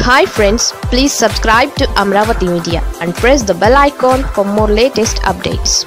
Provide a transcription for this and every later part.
hi friends please subscribe to Amaravati media and press the bell icon for more latest updates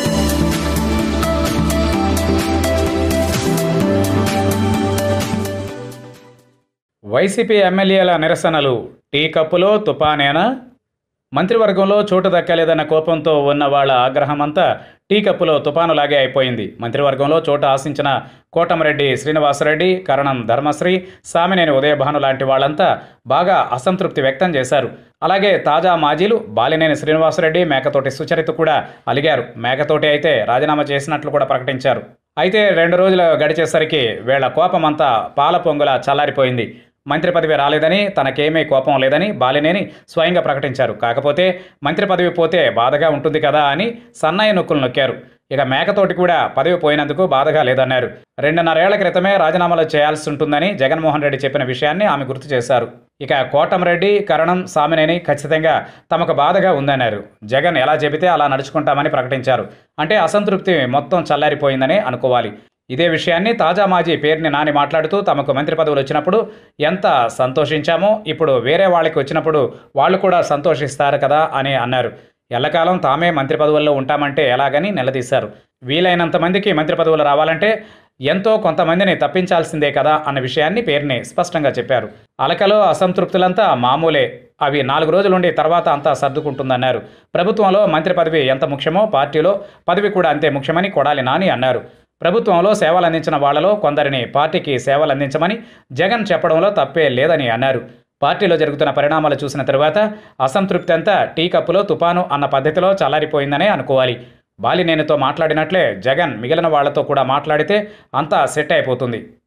YCP ఎమ్మెల్యేల నిరసనలు tea కప్పులో తుపానేనా మంత్రివర్గంలో చోటు దక్కలేదన్న కోపంతో ఉన్న వాళ్ళ ఆగ్రహమంతా టీ కప్పులో తుపానులాగే అయిపోయింది మంత్రివర్గంలో చోటు ఆశించిన కోటమరెడ్డి శ్రీనివాసరెడ్డి కరణం ధర్మశ్రీ సామినేని ఉదయభాను లాంటి వాళ్ళంతా బాగా అసంతృప్తి వ్యక్తం చేశారు అలాగే తాజా మాజీలు బాలినేని శ్రీనివాసరెడ్డి మేకతోటి సుచరిత కూడా అలిగారు మేకతోటి అయితే రాజీనామా చేసినట్లు కూడా ప్రకటించారు అయితే రెండు రోజులు గడిచేసరికి వీళ్ల కోపమంతా పాల పొంగులా చల్లారిపోయింది మంత్రి పదవి రాలేదని తనకేమీ కోపం లేదని బాలినేని స్వయంగా ప్రకటించారు కాకపోతే మంత్రి పదవి పోతే బాధగా ఉంటుంది కదా అని సన్నాయి నొక్కులు నొక్కారు ఇక మేకతోటి కూడా పదవి పోయినందుకు బాధగా లేదన్నారు రెండున్నరేళ్ల క్రితమే రాజీనామాలు చేయాల్సి ఉంటుందని జగన్మోహన్ రెడ్డి చెప్పిన విషయాన్ని ఆమె గుర్తు చేశారు ఇక కోటంరెడ్డి కరణం సామినేని ఖచ్చితంగా తమకు బాధగా ఉందన్నారు జగన్ ఎలా చెబితే అలా నడుచుకుంటామని ప్రకటించారు అంటే అసంతృప్తి మొత్తం చల్లారిపోయిందని అనుకోవాలి ఇదే విషయాన్ని తాజా మాజీ పేరుని నాని మాట్లాడుతూ తమకు మంత్రి పదవులు వచ్చినప్పుడు ఎంత సంతోషించామో ఇప్పుడు వేరే వాళ్ళకి వచ్చినప్పుడు వాళ్ళు కూడా సంతోషిస్తారు కదా అని అన్నారు ఎల్లకాలం తామే మంత్రి పదవుల్లో ఉంటామంటే ఎలాగని నిలదీశారు వీలైనంత మందికి మంత్రి పదవులు రావాలంటే ఎంతో కొంతమందిని తప్పించాల్సిందే కదా అన్న విషయాన్ని పేరుని స్పష్టంగా చెప్పారు అలకలో అసంతృప్తులంతా మామూలే అవి నాలుగు రోజులుండి తర్వాత అంతా సర్దుకుంటుందన్నారు ప్రభుత్వంలో మంత్రి పదవి ఎంత ముఖ్యమో పార్టీలో పదవి కూడా అంతే ముఖ్యమని కొడాలి నాని అన్నారు ప్రభుత్వంలో సేవలు అందించిన వాళ్లలో కొందరిని పార్టీకి సేవలు అందించమని జగన్ చెప్పడంలో తప్పే లేదని అన్నారు పార్టీలో జరుగుతున్న పరిణామాలు చూసిన తరువాత అసంతృప్తి అంతా టీ కప్పులో తుపాను అన్న పద్ధతిలో చల్లారిపోయిందనే అనుకోవాలి బాలినేనితో మాట్లాడినట్లే జగన్ మిగిలిన వాళ్లతో కూడా మాట్లాడితే అంతా సెట్ అయిపోతుంది